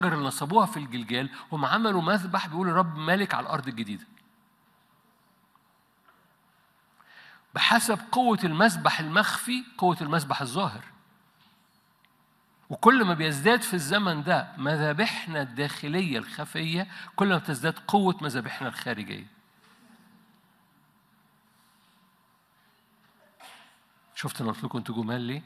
اللي نصبوها في الجلجال هم عملوا مذبح بيقول الرب مالك على الأرض الجديدة بحسب قوة المذبح المخفي قوة المذبح الظاهر وكل ما بيزداد في الزمن ده مذابحنا الداخلية الخفية كل ما تزداد قوة مذابحنا الخارجية شفت انا قلت لكم انتوا جمال ليه؟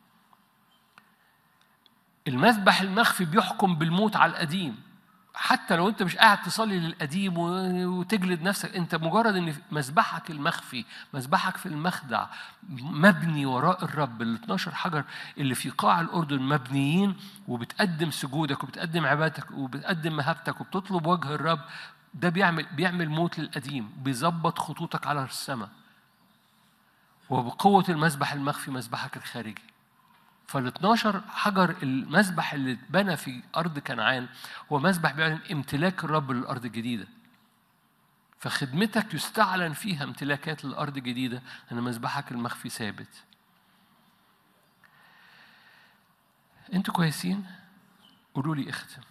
المذبح المخفي بيحكم بالموت على القديم حتى لو انت مش قاعد تصلي للقديم وتجلد نفسك انت مجرد ان مذبحك المخفي مذبحك في المخدع مبني وراء الرب ال 12 حجر اللي في قاع الاردن مبنيين وبتقدم سجودك وبتقدم عبادتك وبتقدم مهابتك وبتطلب وجه الرب ده بيعمل بيعمل موت للقديم بيظبط خطوطك على السماء وبقوة المذبح المخفي مذبحك الخارجي فال 12 حجر المذبح اللي اتبنى في ارض كنعان هو مذبح بيعلن امتلاك الرب للارض الجديده. فخدمتك يستعلن فيها امتلاكات للارض الجديده ان مذبحك المخفي ثابت. انتوا كويسين؟ قولوا لي اختم.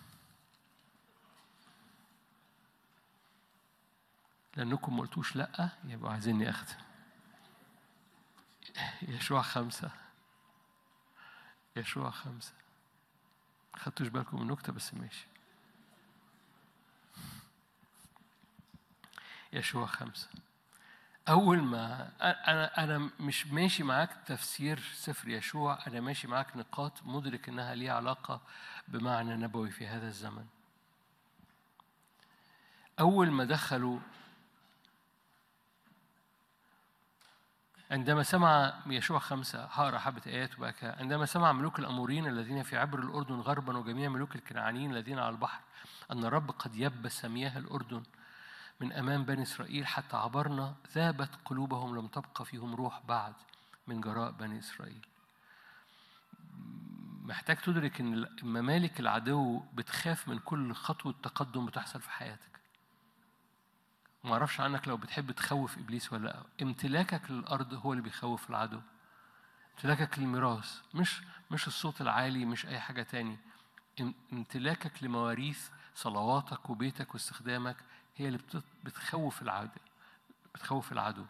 لانكم ما قلتوش لا يبقوا عايزيني اختم. يشوع خمسه يشوع خمسة خدتوش بالكم من النكتة بس ماشي يشوع خمسة أول ما أنا أنا مش ماشي معاك تفسير سفر يشوع أنا ماشي معاك نقاط مدرك إنها ليها علاقة بمعنى نبوي في هذا الزمن أول ما دخلوا عندما سمع يشوع خمسة هقرا حبة آيات وبقى عندما سمع ملوك الأموريين الذين في عبر الأردن غربا وجميع ملوك الكنعانيين الذين على البحر أن الرب قد يبس مياه الأردن من أمام بني إسرائيل حتى عبرنا ذابت قلوبهم لم تبقى فيهم روح بعد من جراء بني إسرائيل محتاج تدرك ان ممالك العدو بتخاف من كل خطوه تقدم بتحصل في حياتك ما اعرفش عنك لو بتحب تخوف ابليس ولا لا امتلاكك للارض هو اللي بيخوف العدو امتلاكك للميراث مش مش الصوت العالي مش اي حاجه تاني امتلاكك لمواريث صلواتك وبيتك واستخدامك هي اللي بتخوف العدو بتخوف العدو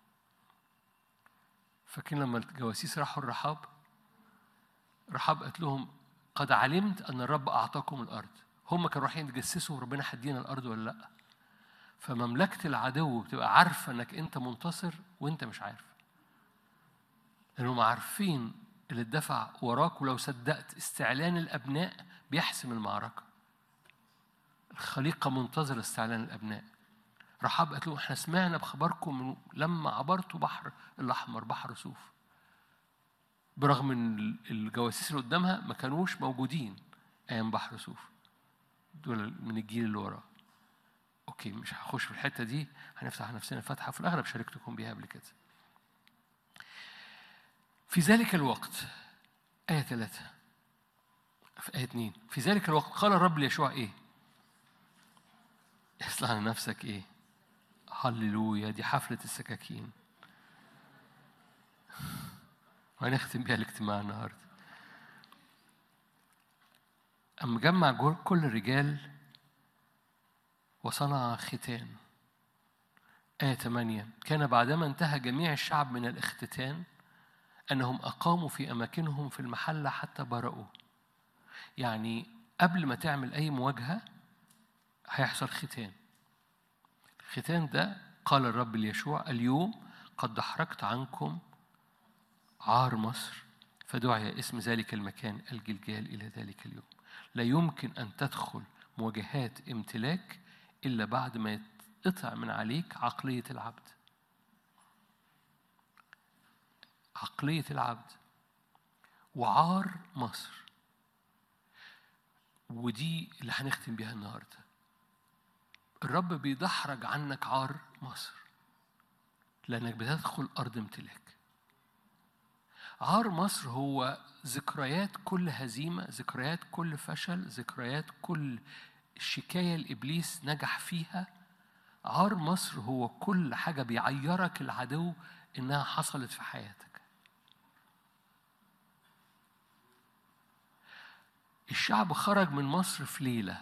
فاكرين لما الجواسيس راحوا الرحاب رحاب قالت لهم قد علمت ان الرب اعطاكم الارض هم كانوا رايحين يتجسسوا ربنا هدينا الارض ولا لا فمملكة العدو بتبقى عارفة انك انت منتصر وانت مش عارف لانهم عارفين اللي اتدفع وراك ولو صدقت استعلان الابناء بيحسم المعركة الخليقة منتظرة استعلان الابناء رحاب قالت له احنا سمعنا بخبركم من لما عبرتوا بحر الاحمر بحر صوف برغم ان الجواسيس اللي قدامها ما كانوش موجودين ايام بحر صوف دول من الجيل اللي وراه اوكي مش هخش في الحته دي هنفتح نفسنا فتحه في الاغلب شاركتكم بيها قبل كده في ذلك الوقت آية ثلاثة في آية اثنين في ذلك الوقت قال الرب ليشوع إيه؟ اصلح لنفسك إيه؟ هللويا دي حفلة السكاكين وهنختم بيها الاجتماع النهارده أما جمع كل الرجال وصنع ختان آية 8 كان بعدما انتهى جميع الشعب من الاختتان أنهم أقاموا في أماكنهم في المحلة حتى برأوا يعني قبل ما تعمل أي مواجهة هيحصل ختان الختان ده قال الرب ليشوع اليوم قد دحرجت عنكم عار مصر فدعي اسم ذلك المكان الجلجال إلى ذلك اليوم لا يمكن أن تدخل مواجهات امتلاك إلا بعد ما يتقطع من عليك عقلية العبد عقلية العبد وعار مصر ودي اللي هنختم بيها النهارده الرب بيدحرج عنك عار مصر لأنك بتدخل أرض امتلاك عار مصر هو ذكريات كل هزيمة ذكريات كل فشل ذكريات كل شكاية لإبليس نجح فيها عار مصر هو كل حاجة بيعيرك العدو إنها حصلت في حياتك الشعب خرج من مصر في ليلة